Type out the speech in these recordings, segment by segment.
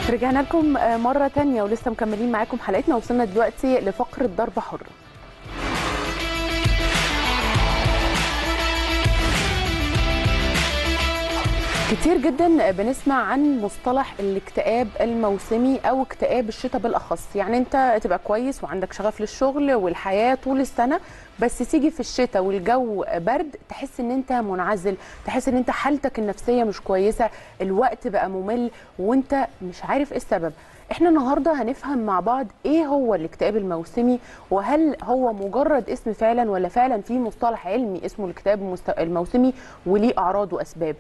رجعنا لكم مرة تانية ولسه مكملين معاكم حلقتنا وصلنا دلوقتي لفقرة ضربة حرة كتير جدا بنسمع عن مصطلح الاكتئاب الموسمي او اكتئاب الشتاء بالاخص يعني انت تبقى كويس وعندك شغف للشغل والحياه طول السنه بس تيجي في الشتاء والجو برد تحس ان انت منعزل تحس ان انت حالتك النفسيه مش كويسه الوقت بقى ممل وانت مش عارف ايه السبب احنا النهارده هنفهم مع بعض ايه هو الاكتئاب الموسمي وهل هو مجرد اسم فعلا ولا فعلا في مصطلح علمي اسمه الاكتئاب الموسمي وليه اعراض واسباب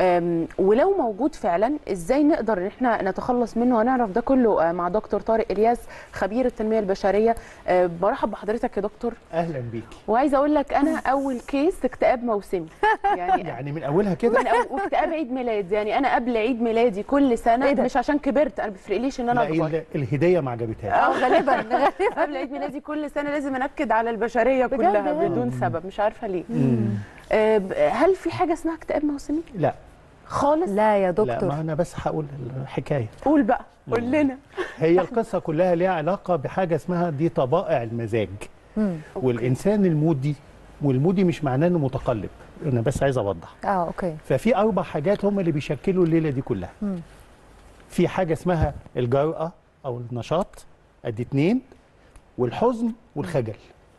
ولو موجود فعلا ازاي نقدر ان احنا نتخلص منه هنعرف ده كله مع دكتور طارق الياس خبير التنميه البشريه برحب بحضرتك يا دكتور اهلا بيكي وعايزه اقول لك انا اول كيس اكتئاب موسمي يعني يعني من اولها كده من أول واكتئاب عيد ميلاد يعني انا قبل عيد ميلادي كل سنه إيه ده؟ مش عشان كبرت انا بيفرقليش ان انا لا اكبر ال- الهديه ما عجبتهاش اه غالبا قبل عيد ميلادي كل سنه لازم انكد على البشريه بجد كلها يعني؟ بدون سبب مش عارفه ليه مم. آه، ب- هل في حاجه اسمها اكتئاب موسمي لا خالص لا يا لا دكتور ما انا بس هقول الحكايه قول بقى قول لنا هي القصه كلها ليها علاقه بحاجه اسمها دي طبائع المزاج مم. والانسان المودي والمودي مش معناه انه متقلب انا بس عايز اوضح اه اوكي ففي اربع حاجات هم اللي بيشكلوا الليله دي كلها مم. في حاجه اسمها الجرأه او النشاط ادي اتنين والحزن والخجل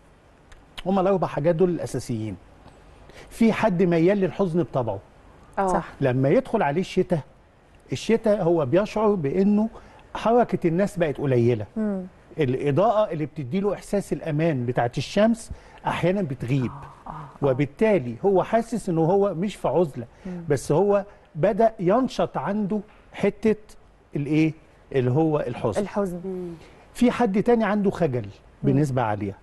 هم الاربع حاجات دول الاساسيين في حد ميال للحزن بطبعه اه صح لما يدخل عليه الشتاء الشتاء هو بيشعر بانه حركه الناس بقت قليله مم. الاضاءه اللي بتديله احساس الامان بتاعت الشمس احيانا بتغيب وبالتالي هو حاسس انه هو مش في عزله بس هو بدا ينشط عنده حته الايه اللي هو الحزن الحزن في حد تاني عنده خجل بنسبه عاليه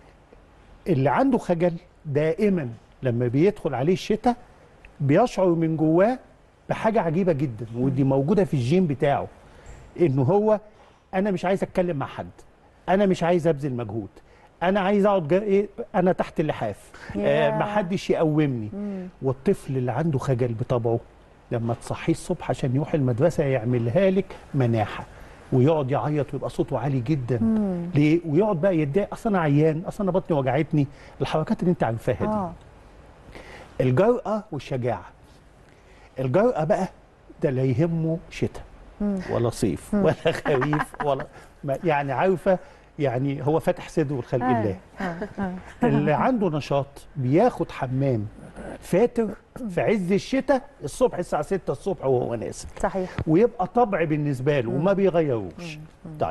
اللي عنده خجل دائما لما بيدخل عليه الشتاء بيشعر من جواه بحاجه عجيبه جدا ودي موجوده في الجين بتاعه انه هو انا مش عايز اتكلم مع حد انا مش عايز ابذل مجهود انا عايز اقعد جا... إيه انا تحت اللحاف آه ياه. ما حدش يقومني والطفل اللي عنده خجل بطبعه لما تصحيه الصبح عشان يروح المدرسه يعملها لك مناحه ويقعد يعيط ويبقى صوته عالي جدا ليه ويقعد بقى يتضايق اصل انا عيان اصل انا بطني وجعتني الحركات اللي انت عارفاها دي اه الجرأة والشجاعة الجرأة بقى ده لا يهمه شتاء ولا صيف ولا خريف ولا ما- يعني عارفة يعني هو فاتح صدره لخلق آه. الله آه. آه. اللي عنده نشاط بياخد حمام فاتر في عز الشتاء الصبح الساعة 6 الصبح وهو نازل صحيح ويبقى طبع بالنسبه له وما بيغيروش طيب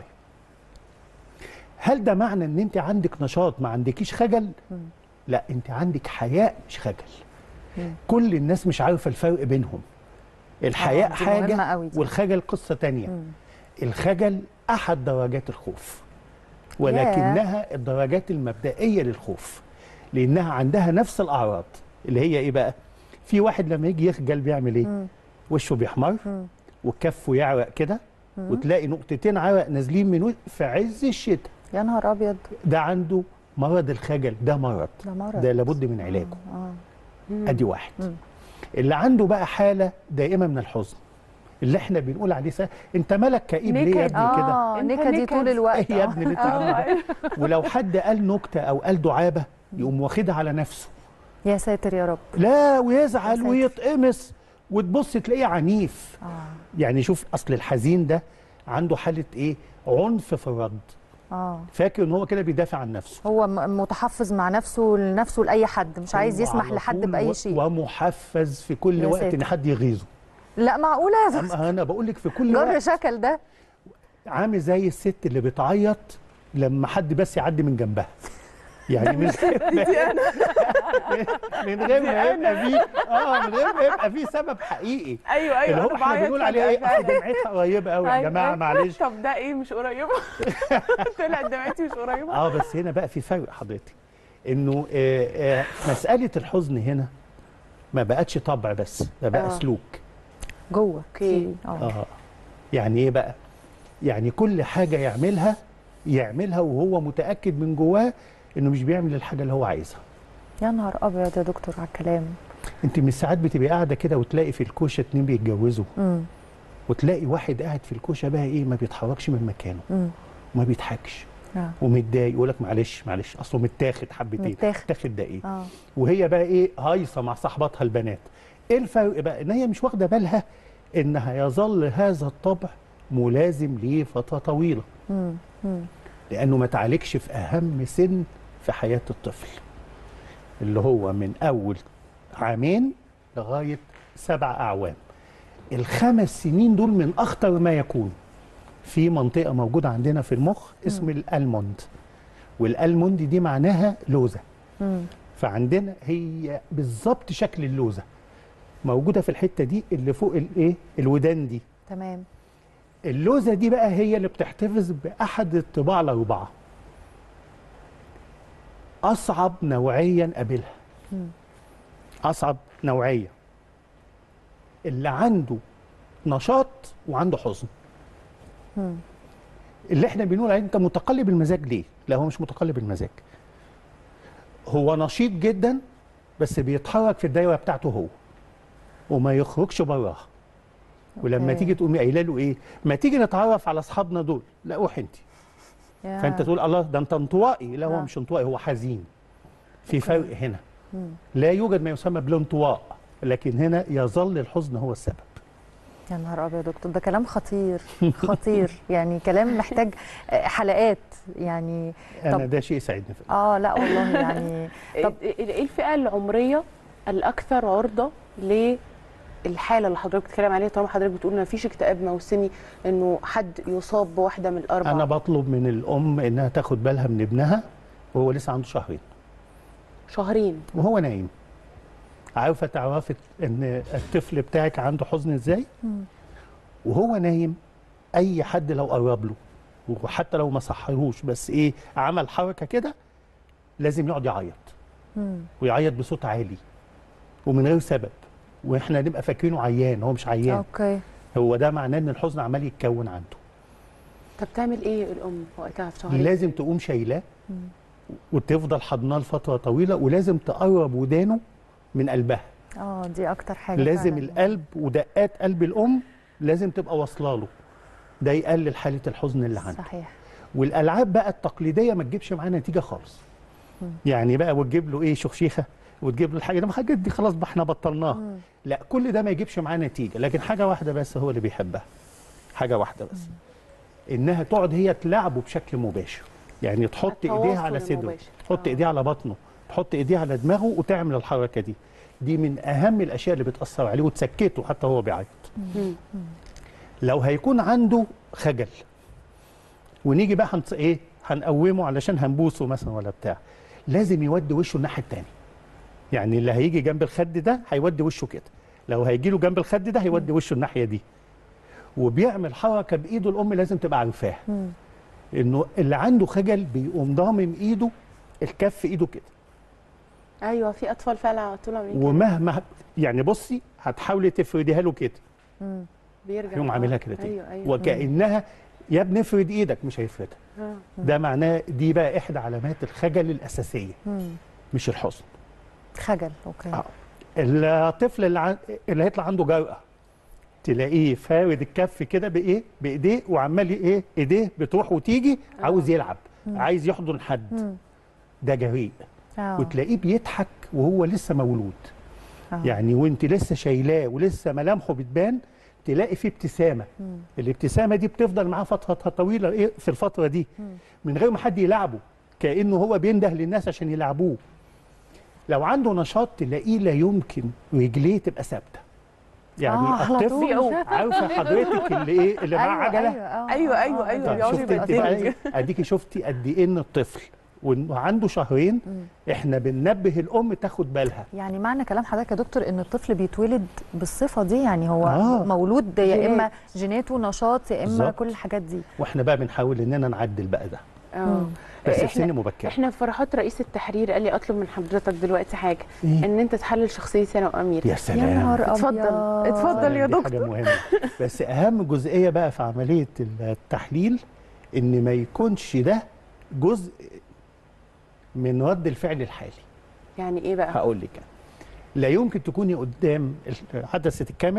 هل ده معنى ان انت عندك نشاط ما عندكيش خجل لا انت عندك حياء مش خجل كل الناس مش عارفه الفرق بينهم الحياء دي مهمة حاجه قوي دي. والخجل قصه تانية الخجل احد درجات الخوف ولكنها الدرجات المبدئيه للخوف لانها عندها نفس الاعراض اللي هي ايه بقى في واحد لما يجي يخجل بيعمل ايه وشه بيحمر وكفه يعرق كده وتلاقي نقطتين عرق نازلين من وشه في عز الشتاء يا نهار ابيض ده عنده مرض الخجل ده مرض ده مرض. ده لابد من علاجه اه ادي واحد اللي عنده بقى حاله دائمه من الحزن اللي احنا بنقول عليه سا... انت مالك كئيب ليه يا نكد. ابني كده اه أنت نكدي نكد. طول الوقت ايه يا آه. ابني اللي انت عامله ده ولو حد قال نكته او قال دعابه يقوم واخدها على نفسه يا ساتر يا رب لا ويزعل ساتر. ويتقمص وتبص تلاقيه عنيف اه يعني شوف اصل الحزين ده عنده حاله ايه عنف في الرد اه فاكر ان هو كده بيدافع عن نفسه هو م- متحفظ مع نفسه لنفسه لاي حد مش عايز هو يسمح على لحد طول باي و- شيء ومحفز في كل يا وقت ساتر. ان حد يغيظه لا معقوله يا دكتور أما انا بقول لك في كل جر وقت شكل ده عامل زي الست اللي بتعيط لما حد بس يعدي من جنبها يعني من من غير ما يبقى فيه اه من غير ما يبقى فيه سبب حقيقي ايوه اللي ايوه هو احنا بنقول عليه ايه اصل دمعتها قريبه قوي يا أيوة. جماعه معلش طب ده ايه مش قريبه طلعت دمعتي مش قريبه اه بس هنا بقى في فرق حضرتك انه آه، آه، مساله الحزن هنا ما بقتش طبع بس ده بقى آه. سلوك جوه أوكي. اه اه يعني ايه بقى يعني كل حاجه يعملها يعملها وهو متاكد من جواه انه مش بيعمل الحاجه اللي هو عايزها يا نهار ابيض يا دكتور على الكلام انت من ساعات بتبقي قاعده كده وتلاقي في الكوشه اتنين بيتجوزوا امم وتلاقي واحد قاعد في الكوشه بقى ايه ما بيتحركش من مكانه مم. وما بيضحكش اه ومتضايق يقول لك معلش معلش اصله متاخد حبتين متاخد. متاخد ده ايه اه وهي بقى ايه هايصه مع صاحباتها البنات ايه الفرق بقى ان هي مش واخده بالها انها يظل هذا الطبع ملازم ليه فتره طويله مم. مم. لانه ما تعالجش في اهم سن في حياه الطفل اللي هو من اول عامين لغايه سبع اعوام الخمس سنين دول من اخطر ما يكون في منطقه موجوده عندنا في المخ اسم الالموند والالموند دي معناها لوزه مم. فعندنا هي بالظبط شكل اللوزه موجوده في الحته دي اللي فوق الايه الودان دي تمام اللوزه دي بقى هي اللي بتحتفظ باحد الطباع الاربعه اصعب نوعيه نقابلها مم. اصعب نوعيه اللي عنده نشاط وعنده حزن مم. اللي احنا بنقول عليه انت متقلب المزاج ليه لا هو مش متقلب المزاج هو نشيط جدا بس بيتحرك في الدايره بتاعته هو وما يخرجش براها ولما أوكي. تيجي تقومي قايله له ايه ما تيجي نتعرف على اصحابنا دول لا روح انت يا. فانت تقول الله ده انت انطوائي لا هو آه. مش انطوائي هو حزين في فرق هنا مم. لا يوجد ما يسمى بالانطواء لكن هنا يظل الحزن هو السبب يا نهار ابيض يا دكتور ده كلام خطير خطير يعني كلام محتاج آه، حلقات يعني انا طب- ده شيء يسعدني في اه لا والله يعني طب ايه الفئه العمريه الاكثر عرضه للحاله اللي حضرتك بتتكلم عليها طالما حضرتك بتقول ما فيش اكتئاب موسمي انه حد يصاب بواحده من الاربعه انا بطلب من الام انها تاخد بالها من ابنها وهو لسه عنده شهرين شهرين وهو نايم عارفه تعرفي ان الطفل بتاعك عنده حزن ازاي مم. وهو نايم اي حد لو قرب له وحتى لو ما صحروش بس ايه عمل حركه كده لازم يقعد يعيط مم. ويعيط بصوت عالي ومن غير سبب واحنا نبقى فاكرينه عيان هو مش عيان اوكي هو ده معناه ان الحزن عمال يتكون عنده طب تعمل ايه الام وقتها في شهرين لازم تقوم شايلاه مم. وتفضل حضناه لفتره طويله ولازم تقرب ودانه من قلبها اه دي اكتر حاجه لازم فعلاً. القلب ودقات قلب الام لازم تبقى واصله له ده يقلل حاله الحزن اللي عنده صحيح والالعاب بقى التقليديه ما تجيبش معاه نتيجه خالص مم. يعني بقى وتجيب له ايه شخشيخه وتجيب له الحاجه ده ما الحاجات دي خلاص بقى احنا بطلناها مم. لا كل ده ما يجيبش معاه نتيجه لكن حاجه واحده بس هو اللي بيحبها حاجه واحده بس انها تقعد هي تلعبه بشكل مباشر يعني تحط ايديها التواصل على صدره المباشر. تحط آه. ايديها على بطنه تحط ايديها على دماغه وتعمل الحركه دي دي من اهم الاشياء اللي بتاثر عليه وتسكته حتى هو بيعيط مم. لو هيكون عنده خجل ونيجي بقى هنص... ايه هنقومه علشان هنبوسه مثلا ولا بتاع لازم يودي وشه الناحيه الثانيه يعني اللي هيجي جنب الخد ده هيودي وشه كده لو هيجي له جنب الخد ده هيودي وشه الناحيه دي وبيعمل حركه بايده الام لازم تبقى عارفاها مم. انه اللي عنده خجل بيقوم ضامم ايده الكف ايده كده ايوه في اطفال فعلا على طول عاملين كده. ومهما يعني بصي هتحاولي تفرديها له كده مم. بيرجع يقوم آه. عاملها كده تاني ايوه ايوه وكانها يا ابني افرد ايدك مش هيفردها آه. ده معناه دي بقى احدى علامات الخجل الاساسيه مم. مش الحزن خجل اوكي آه. الطفل اللي, عن... اللي هيطلع عنده جرأة تلاقيه فارد الكف كده بايه بايديه وعمال ايه ايديه بتروح وتيجي عاوز يلعب عايز يحضن حد مم. ده جريء آه. وتلاقيه بيضحك وهو لسه مولود آه. يعني وانت لسه شايلاه ولسه ملامحه بتبان تلاقي فيه ابتسامه مم. الابتسامه دي بتفضل معاه فتره طويله ايه في الفتره دي مم. من غير ما حد يلعبه كانه هو بينده للناس عشان يلعبوه لو عنده نشاط تلاقيه لا يمكن رجليه تبقى ثابته يعني آه، على الطفل طول. عارفه حضرتك اللي ايه اللي معاه أيوة، عجله أيوة, آه، أيوة، آه، أيوة، آه، أيوة، ده طب بيقعدوا شفت انت يبقى بقى اديكي شفتي قد ايه ان الطفل وعنده شهرين مم. احنا بننبه الام تاخد بالها يعني معنى كلام حضرتك يا دكتور ان الطفل بيتولد بالصفه دي يعني هو آه. مولود يا جينات. اما جيناته نشاط يا اما بالظبط. كل الحاجات دي واحنا بقى بنحاول اننا نعدل بقى ده اه مم. بس في إحنا- سن مبكر احنا في فرحات رئيس التحرير قال لي اطلب من حضرتك دلوقتي حاجه إيه؟ ان انت تحلل شخصيتي انا وامير يا يا سلام نهار اتفضل، أبيض. اتفضل يا دي دكتور. حاجه مهمه بس اهم جزئيه بقى في عمليه التحليل ان ما يكونش ده جزء من رد الفعل الحالي يعني ايه بقى هقول لك لا يمكن تكوني قدام ال- عدسه الكاميرا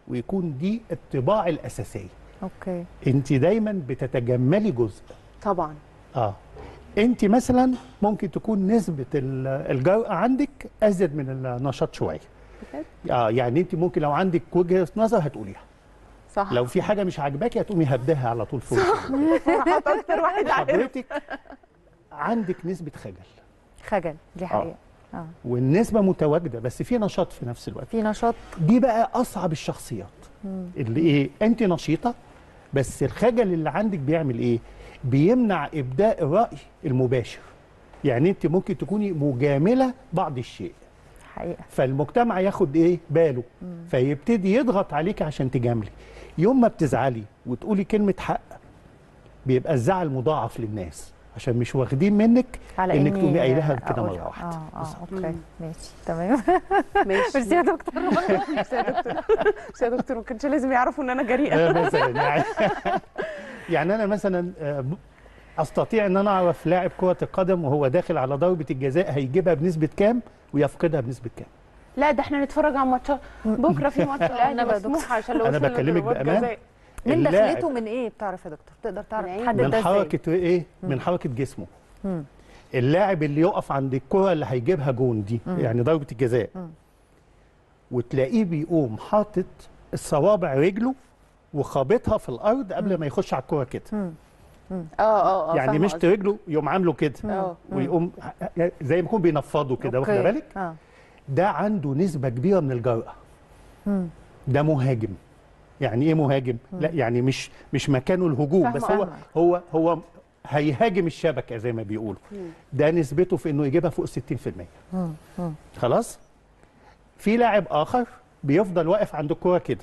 ويكون دي الطباع الاساسيه اوكي انت دايما بتتجملي جزء طبعا اه انت مثلا ممكن تكون نسبه ال- الجرأه عندك ازيد من النشاط شويه بجد؟ اه يعني انت ممكن لو عندك وجهه نظر هتقوليها صح لو في حاجه مش عاجباكي هتقومي هبداها على طول فوق فرحات اكتر واحد عارف حضرتك عندك نسبه خجل خجل دي حقيقه اه والنسبه متواجده بس في نشاط في نفس الوقت في نشاط دي بقى اصعب الشخصيات اللي ايه انت نشيطه بس الخجل اللي عندك بيعمل ايه بيمنع ابداء الراي المباشر يعني انت ممكن تكوني مجامله بعض الشيء حقيقه فالمجتمع ياخد ايه باله فيبتدي يضغط عليك عشان تجاملي يوم ما بتزعلي وتقولي كلمه حق بيبقى الزعل مضاعف للناس عشان مش واخدين منك على انك إني تقومي قايلها كده أقولها. مره واحده اه اه بالظبط. اوكي مم. ماشي تمام ماشي ميرسي يا دكتور ميرسي يا دكتور ميرسي يا دكتور ما كانش لازم يعرفوا ان انا جريئه آه، مثلا يعني يعني انا مثلا آه، ب- استطيع ان انا اعرف لاعب كره القدم وهو داخل على ضربه الجزاء هيجيبها بنسبه كام ويفقدها بنسبه كام لا ده احنا نتفرج على ماتشات بكره في ماتش الاهلي أنا بقى مسموح عشان لو أنا وصل بكلمك لضربات بأمان. جزاء. من اللاعب دخلته من ايه بتعرف يا دكتور تقدر تعرف من عين. تحدد من ده ازاي حركه ايه من حركه جسمه مم. اللاعب اللي يقف عند الكره اللي هيجيبها جون دي يعني ضربه الجزاء مم. وتلاقيه بيقوم حاطط الصوابع رجله وخابطها في الارض قبل ما يخش على الكره كده مم. اه اه اه يعني فاهمة مش قصدك. رجله يقوم عامله كده اه ويقوم زي ما يكون بينفضه كده واخده أوكي. بالك اه ده عنده نسبة كبيرة من الجرأة مم. ده مهاجم يعني ايه مهاجم لا يعني مش مش مكانه الهجوم فاهمة بس هو قصدك. هو هو هيهاجم الشبكة زي ما بيقولوا ده نسبته في انه يجيبها فوق 60% مم. مم. خلاص في لاعب اخر بيفضل واقف عند الكوره كده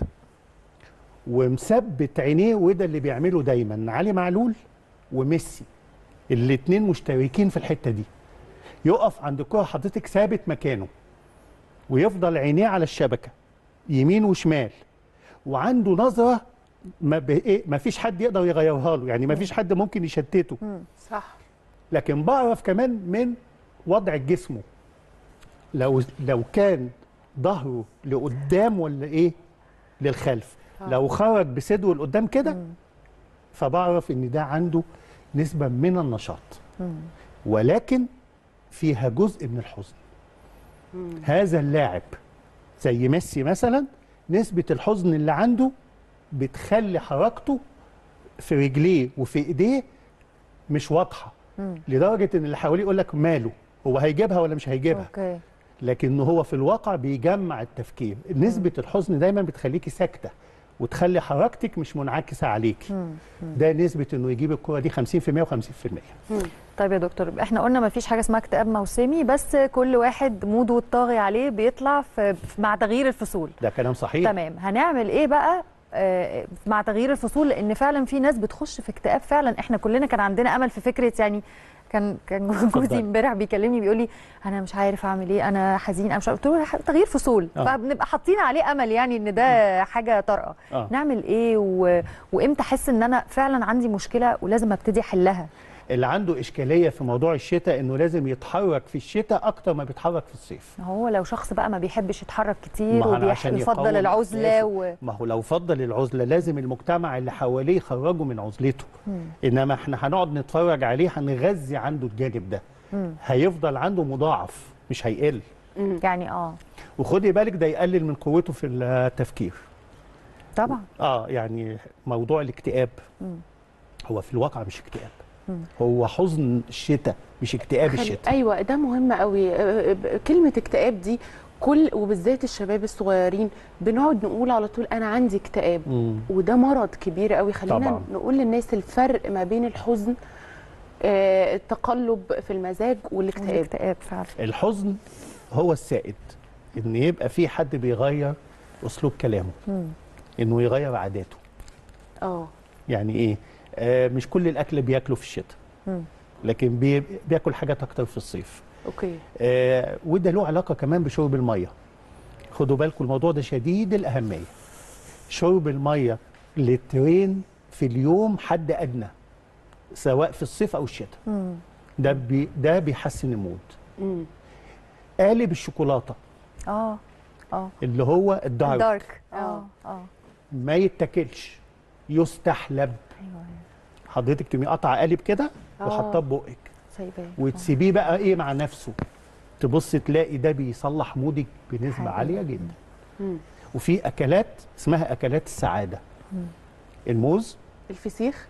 ومثبت عينيه وده اللي بيعمله دايما علي معلول وميسي الاثنين مشتركين في الحته دي يقف عند الكوره حضرتك ثابت مكانه ويفضل عينيه على الشبكه يمين وشمال وعنده نظره ما, ب... إيه ما فيش حد يقدر يغيرها له يعني ما فيش حد ممكن يشتته صح لكن بعرف كمان من وضع جسمه لو لو كان ظهره لقدام ولا ايه للخلف آه. لو خرج بصدره لقدام كده فبعرف ان ده عنده نسبه من النشاط ولكن فيها جزء من الحزن هذا اللاعب زي ميسي مثلا نسبه الحزن اللي عنده بتخلي حركته في رجليه وفي ايديه مش واضحه لدرجه ان اللي حواليه يقول لك ماله هو هيجيبها ولا مش هيجيبها اوكي لكن هو في الواقع بيجمع التفكير نسبه الحزن دايما بتخليكي ساكته وتخلي حركتك مش منعكسه عليكي ده نسبه انه يجيب الكره دي 50% و50% طيب يا دكتور احنا قلنا ما فيش حاجه اسمها اكتئاب موسمي بس كل واحد موده الطاغي عليه بيطلع في مع تغيير الفصول ده كلام صحيح تمام هنعمل ايه بقى آه، مع تغيير الفصول لان فعلا في ناس بتخش في اكتئاب فعلا احنا كلنا كان عندنا امل في فكره يعني كان كان جوزي اتفضل. امبارح بيكلمني بيقول لي انا مش عارف اعمل ايه انا حزين انا مش عارف قلت له ح- تغيير فصول آه. فبنبقى حاطين عليه امل يعني ان ده حاجه طارئه آه. نعمل ايه و... وامتى احس ان انا فعلا عندي مشكله ولازم ابتدي احلها اللي عنده اشكاليه في موضوع الشتاء انه لازم يتحرك في الشتاء اكتر ما بيتحرك في الصيف هو لو شخص بقى ما بيحبش يتحرك ما كتير هو أنا عشان وبيفضل يقاوم العزله لازم- و... ما هو لو فضل العزله لازم المجتمع اللي حواليه يخرجه من عزلته انما احنا هنقعد نتفرج عليه هنغذي عنده الجانب ده هيفضل عنده مضاعف مش هيقل يعني اه وخدي بالك ده يقلل من قوته في التفكير طبعا اه يعني موضوع الاكتئاب هو في الواقع مش اكتئاب هو حزن الشتاء مش اكتئاب خلي- الشتاء ايوه ده مهم قوي أه، ب- كلمه اكتئاب دي كل وبالذات الشباب الصغيرين بنقعد نقول على طول انا عندي اكتئاب مم. وده مرض كبير قوي خلينا طبعاً. نقول للناس الفرق ما بين الحزن آه، التقلب في المزاج والاكتئاب الاكتئاب فعلا الحزن هو السائد ان يبقى في حد بيغير اسلوب كلامه مم. انه يغير عاداته اه يعني ايه آه مش كل الاكل بياكله في الشتاء مم. لكن بي بياكل حاجات اكتر في الصيف اوكي آه وده له علاقه كمان بشرب الميه خدوا بالكم الموضوع ده شديد الاهميه شرب الميه لترين في اليوم حد ادنى سواء في الصيف او الشتاء مم. ده بي ده بيحسن المود امم قالب الشوكولاته اه اه اللي هو الدارك دارك آه. اه اه ما يتاكلش يستحلب ايوه حضرتك تقومي قطع قالب كده آه. وحطاه في بقك سايباه وتسيبيه بقى ايه مع نفسه تبص تلاقي ده بيصلح مودك بنسبه حلو. عاليه جدا مم. وفي اكلات اسمها اكلات السعاده الموز الفسيخ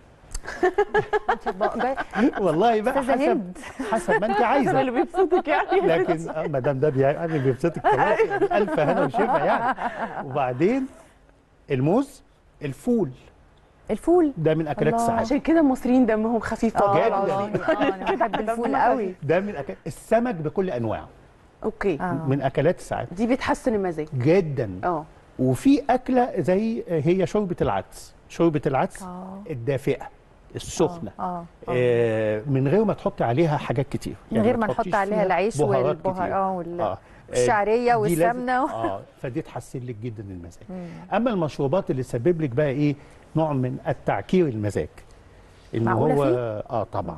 انت بقى جاي والله بقى استاذه حسب هند حسب ما انت ده عايزه اللي بيبسطك يعني لكن آه، ما دام ده يعني بيبسطك خلاص يعني الف هنا وشفا يعني وبعدين الموز الفول الفول ده من اكلات الله. السعاده عشان كده المصريين دمهم خفيف اه طبعا جدا. والله اه انا بحب الفول قوي ده من أكل... السمك بكل انواعه اوكي آه. من اكلات السعاده دي بتحسن المزاج جدا اه وفي اكله زي هي شوربه العدس شوربه العدس اه الدافئه السخنه اه آه. آه من غير ما تحطي عليها حاجات كتير من غير ما تحطيش نحط عليها فيها العيش بهارات والبهار كتير. اه وال- آه. والشعريه آه، دي لازم- والسمنه و- اه فدي تحسن لك جدا المزاج اما المشروبات اللي تسبب لك بقى ايه نوع من التعكير المزاج انه معقولة هو فيه؟ اه طبعا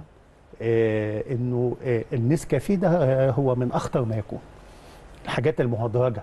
آه انه آه النسكافيه ده آه هو من اخطر ما يكون الحاجات المهدرجه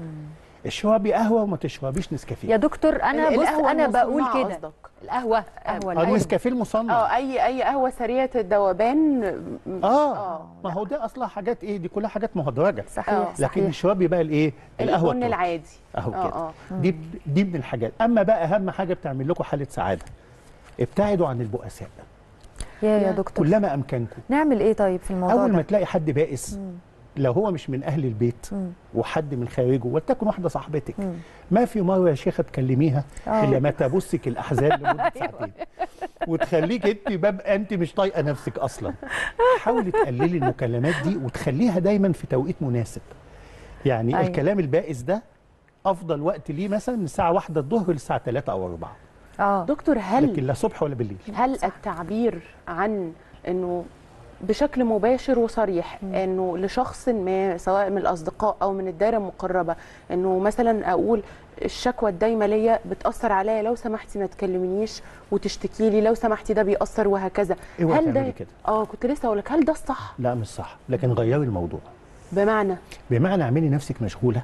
اشربي قهوه وما تشربيش نسكافيه يا دكتور انا ال- بص القهوة انا بقول المصنعة كده قصدك. القهوه قهوه اه العلب. النسكافيه المصنع اه اي اي قهوه سريعه الذوبان اه آه. ما هو ده اصلا حاجات ايه دي كلها حاجات مهدرجه صحيح آه. لكن صحيح اشربي بقى الايه القهوه البن التركي. العادي اهو آه، كده آه. دي دي من الحاجات اما بقى اهم حاجه بتعمل لكم حاله سعاده ابتعدوا عن البؤساء يا يا يا. دكتور كلما امكنكم نعمل ايه طيب في الموضوع اول ما ده تلاقي حد بائس لو هو مش من اهل البيت مم. وحد من خارجه ولتكن واحده صاحبتك مم. ما في مره يا شيخه تكلميها آه. الا ما تبصك الاحزان لمده ساعتين وتخليك انت ببقى انت مش طايقه نفسك اصلا حاولي تقللي المكالمات دي وتخليها دايما في توقيت مناسب يعني أيوة. أيوة. الكلام البائس ده افضل وقت ليه مثلا من الساعه واحدة الظهر للساعه 3 او 4 اه دكتور هل لكن لا صبح ولا بالليل هل التعبير عن انه بشكل مباشر وصريح انه لشخص ما سواء من الاصدقاء او من الدائره المقربه انه مثلا اقول الشكوى الدايمه ليا بتاثر عليا لو سمحتي ما تكلمنيش وتشتكي لي لو سمحتي ده بيأثر وهكذا اوعي هل ده تعملي كده. اه كنت لسه اقول لك هل ده الصح لا مش صح لكن غيري الموضوع بمعنى بمعنى اعملي نفسك مشغوله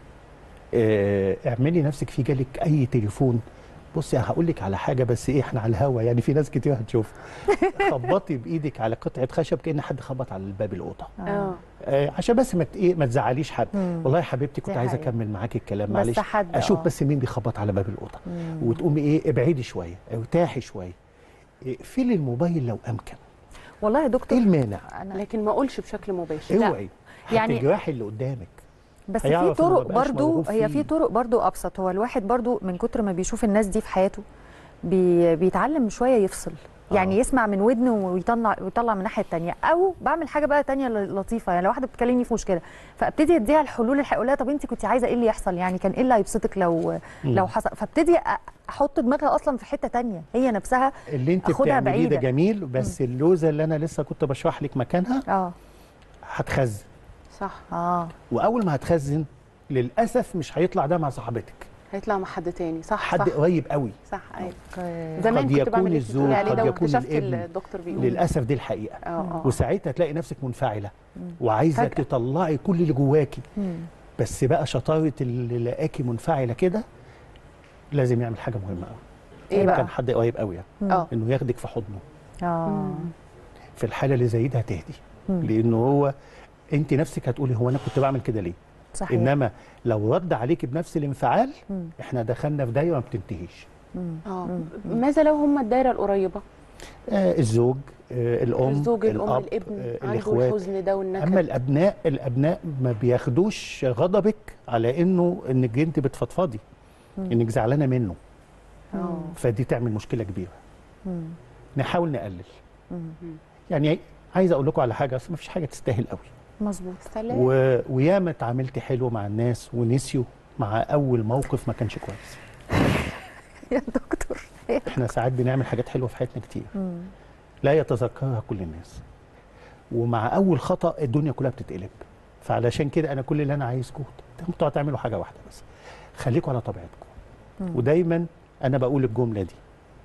آه، اعملي نفسك في جالك اي تليفون بصي هقول لك على حاجه بس ايه احنا على الهوا يعني في ناس كتير هتشوف خبطي بايدك على قطعه خشب كان حد خبط على الباب الاوضه اه آه عشان بس ما ت- ايه ما تزعليش حد مم. والله يا حبيبتي كنت دي عايزه حقيقة. اكمل معاكي الكلام بس معلش حد، اشوف آه. بس مين بيخبط على باب الاوضه مم. وتقومي ايه ابعدي شويه ارتاحي شويه اقفلي الموبايل لو امكن والله يا ايه دكتور المانع انا لكن ما اقولش بشكل مباشر اوعي يعني- هتجرحي اللي قدامك بس في هيعرف إنه طرق مبقاش برضو مرغوب هي فيه. في طرق برضو ابسط هو الواحد برضو من كتر ما بيشوف الناس دي في حياته بي بيتعلم شويه يفصل يعني آه. يسمع من ودنه ويطلع ويطلع من الناحيه الثانيه او بعمل حاجه بقى تانية ل- لطيفه يعني لو واحده بتكلمني في مشكله فابتدي اديها الحلول الحقيقيه اقول لها طب انت كنت عايزه ايه اللي يحصل يعني كان ايه اللي هيبسطك لو لو حصل فابتدي أ- احط دماغها اصلا في حته تانية هي نفسها اللي انت أخدها بتعمليه ده بعيدة. جميل بس اللوزه اللي انا لسه كنت بشرح لك مكانها اه هتخزن صح اه واول ما هتخزن للاسف مش هيطلع ده مع صاحبتك هيطلع مع حد تاني صح حد صح قريب قوي صح ايوه أوكي. زمان قد كنت يكون بعمل اللي الزوج، بتقولي عليه قد ده يكون واكتشفت الابن. الدكتور بيقول للاسف دي الحقيقه اه اه وساعتها تلاقي نفسك منفعله وعايزه فجأة. تطلعي كل اللي جواكي مم. بس بقى شطاره اللي لاقاكي منفعله كده لازم يعمل حاجه مهمه قوي ايه بقى كان حد قريب قوي يعني اه انه ياخدك في حضنه اه في الحاله اللي زي دي هتهدي مم. لانه هو انت نفسك هتقولي هو انا كنت بعمل كده ليه صحيح انما لو رد عليك بنفس الانفعال مم. احنا دخلنا في دايره ما بتنتهيش مم. اه ماذا لو هم الدايره القريبه آه الزوج آه الام الزوج الام الاب الابن آه عنده الاخوات الحزن ده والنكد اما الابناء الابناء ما بياخدوش غضبك على انه انك انت بتفضفضي انك زعلانه منه اه فدي تعمل مشكله كبيره مم. نحاول نقلل مم. يعني عايز اقول لكم على حاجه اصل ما فيش حاجه تستاهل قوي مظبوط سلام و... وياما اتعاملت حلو مع الناس ونسيوا مع اول موقف ما كانش كويس يا دكتور احنا ساعات بنعمل حاجات حلوه في حياتنا كتير مم. لا يتذكرها كل الناس ومع اول خطا الدنيا كلها بتتقلب فعلشان كده انا كل اللي انا عايزكم انتوا تعملوا حاجه واحده بس خليكم على طبيعتكم مم. ودايما انا بقول الجمله دي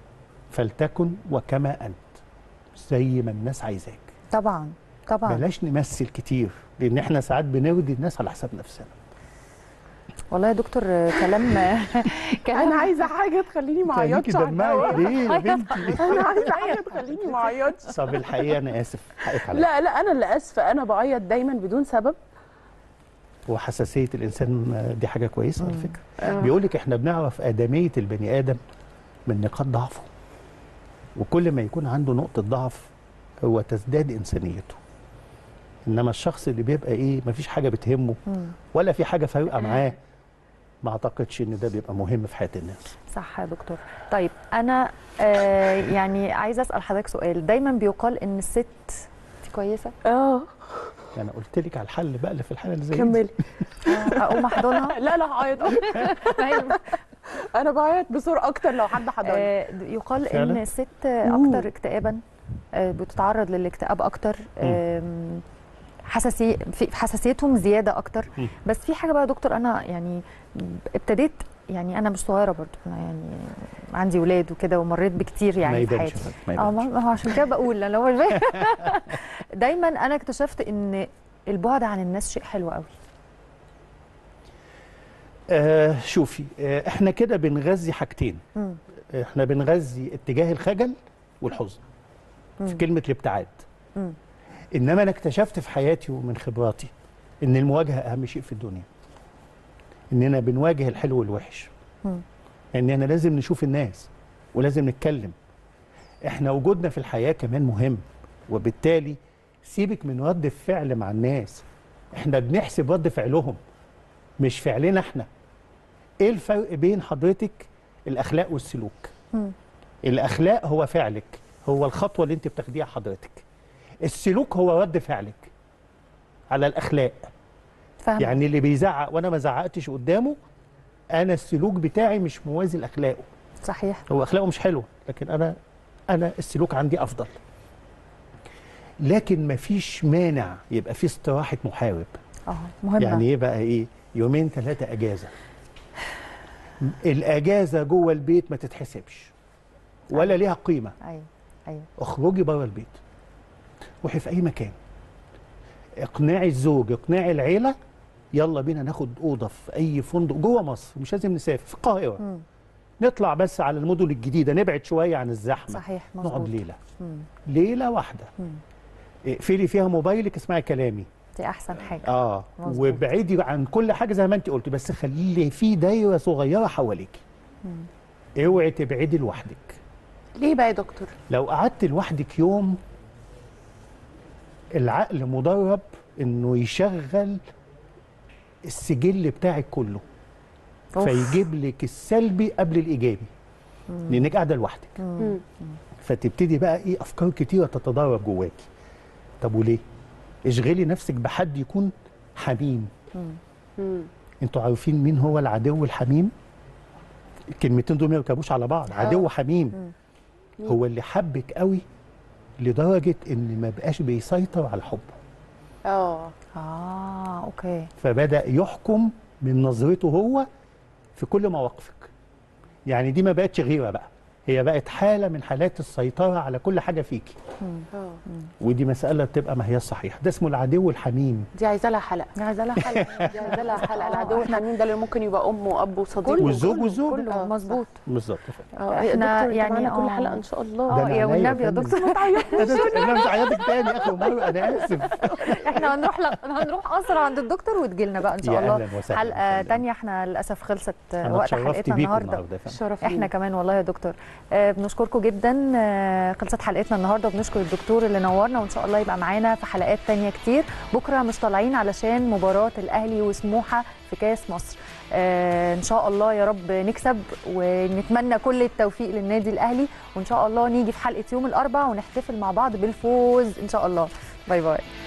فلتكن وكما انت زي ما الناس عايزاك طبعا طبعا بلاش نمثل كتير لان احنا ساعات بنرضي الناس على حساب نفسنا والله يا دكتور آه، كلام كلام انا عايزه حاجه تخليني ما خليكي اعيطش على دمعي الهوا. ليه يا بنتي انا عايزه حاجه تخليني ما اعيطش طب الحقيقه انا اسف حقك عليا لا لا انا اللي اسفه انا بعيط دايما بدون سبب وحساسيه الانسان آه، دي حاجه كويسه على فكره آه. بيقول لك احنا بنعرف ادميه البني ادم من نقاط ضعفه وكل ما يكون عنده نقطه ضعف هو تزداد انسانيته انما الشخص اللي بيبقى ايه مفيش حاجه بتهمه مم. ولا في حاجه فارقه معاه ما اعتقدش ان ده بيبقى مهم في حياه الناس صح يا دكتور طيب انا آه يعني عايزه اسال حضرتك سؤال دايما بيقال ان الست دي كويسه اه انا قلت لك على الحل بقى اللي في الحاله اللي زي دي. كملي آه، اقوم احضنها لا لا هعيط انا بعيط بسرعه اكتر لو حد حضرني آه، يقال ان فعلا؟ الست مم. اكتر اكتئابا آه، بتتعرض للاكتئاب اكتر آم، حساسي في حساسيتهم زياده اكتر مم. بس في حاجه بقى يا دكتور انا يعني ابتديت يعني انا مش صغيره برضو انا يعني عندي ولاد وكده ومريت بكتير ما يعني في يبانش حياتي ما اه يبانش ما ما هو عشان كده بقول انا هو دايما انا اكتشفت ان البعد عن الناس شيء حلو قوي آه شوفي آه احنا كده بنغذي حاجتين مم. احنا بنغذي اتجاه الخجل والحزن في مم. كلمه الابتعاد مم. انما انا اكتشفت في حياتي ومن خبراتي ان المواجهه اهم شيء في الدنيا اننا بنواجه الحلو والوحش مم. اننا لازم نشوف الناس ولازم نتكلم احنا وجودنا في الحياه كمان مهم وبالتالي سيبك من رد الفعل مع الناس احنا بنحسب رد فعلهم مش فعلنا احنا ايه الفرق بين حضرتك الاخلاق والسلوك مم. الاخلاق هو فعلك هو الخطوه اللي انت بتاخديها حضرتك السلوك هو رد فعلك على الاخلاق فاهمه يعني اللي بيزعق وانا ما زعقتش قدامه انا السلوك بتاعي مش موازي لاخلاقه صحيح هو اخلاقه مش حلوه لكن انا انا السلوك عندي افضل لكن مفيش مانع يبقى في استراحه محارب اه مهمه يعني ايه بقى ايه يومين ثلاثه اجازه الاجازه جوه البيت ما تتحسبش ولا ليها قيمه ايوه ايوه اخرجي بره البيت روحي في اي مكان اقنعي الزوج اقنعي العيله يلا بينا ناخد اوضه في اي فندق جوه مصر مش لازم نسافر في القاهره مم. نطلع بس على المدن الجديده نبعد شويه عن الزحمه صحيح نقعد مظبوط ليله مم. ليله واحده مم. اقفلي فيها موبايلك اسمعي كلامي دي احسن حاجه اه مظبوط. وابعدي عن كل حاجه زي ما انت قلتي بس خلي في دايره صغيره حواليكي مم. اوعي تبعدي لوحدك ليه بقى يا دكتور لو قعدت لوحدك يوم العقل مدرب انه يشغل السجل بتاعك كله أوف. فيجيب لك السلبي قبل الايجابي لانك قاعده لوحدك مم. فتبتدي بقى ايه افكار كتيره تتدرب جواكي طب وليه اشغلي نفسك بحد يكون حميم مم. انتوا عارفين مين هو العدو الحميم الكلمتين دول ما يركبوش على بعض عدو حميم هو اللي حبك قوي لدرجه ان ما بقاش بيسيطر على حبه اه اه اوكي فبدا يحكم من نظرته هو في كل مواقفك يعني دي ما بقتش غيره بقى هي بقت حاله من حالات السيطره على كل حاجه فيكي اه ودي مساله بتبقى ما هي صحيحه ده اسمه العدو الحميم دي عايزه لها حلقه دي عايزه لها حلقه دي عايزه لها حلقه العدو الحميم ده اللي ممكن يبقى ام واب وصديق كله والزوج كله- والزوجة. كله آه، مظبوط بالظبط اه إحنا احنا يعني يعني معانا كل آه. حلقه ان شاء ده الله أنا اه يا عينيا والنبي يا فندم. دكتور انا انا مش عيطك تاني اخر مره انا اسف احنا هنروح لا هنروح اسرع عند الدكتور وتجي لنا بقى ان شاء يا الله أهلاً وسهلاً حلقه فندم. تانية احنا للاسف خلصت انا وقت اتشرفت حلقتنا بيكم النهارده النهارده يا فندم. الشرف احنا لينا. كمان والله يا دكتور آه بنشكركم جدا آه خلصت حلقتنا النهارده وبنشكر الدكتور اللي نورنا وان شاء الله يبقى معانا في حلقات تانية كتير بكره مش طالعين علشان مباراه الاهلي وسموحه في كاس مصر آه ان شاء الله يا رب نكسب ونتمنى كل التوفيق للنادي الاهلي وان شاء الله نيجي في حلقه يوم الاربعاء ونحتفل مع بعض بالفوز ان شاء الله باي باي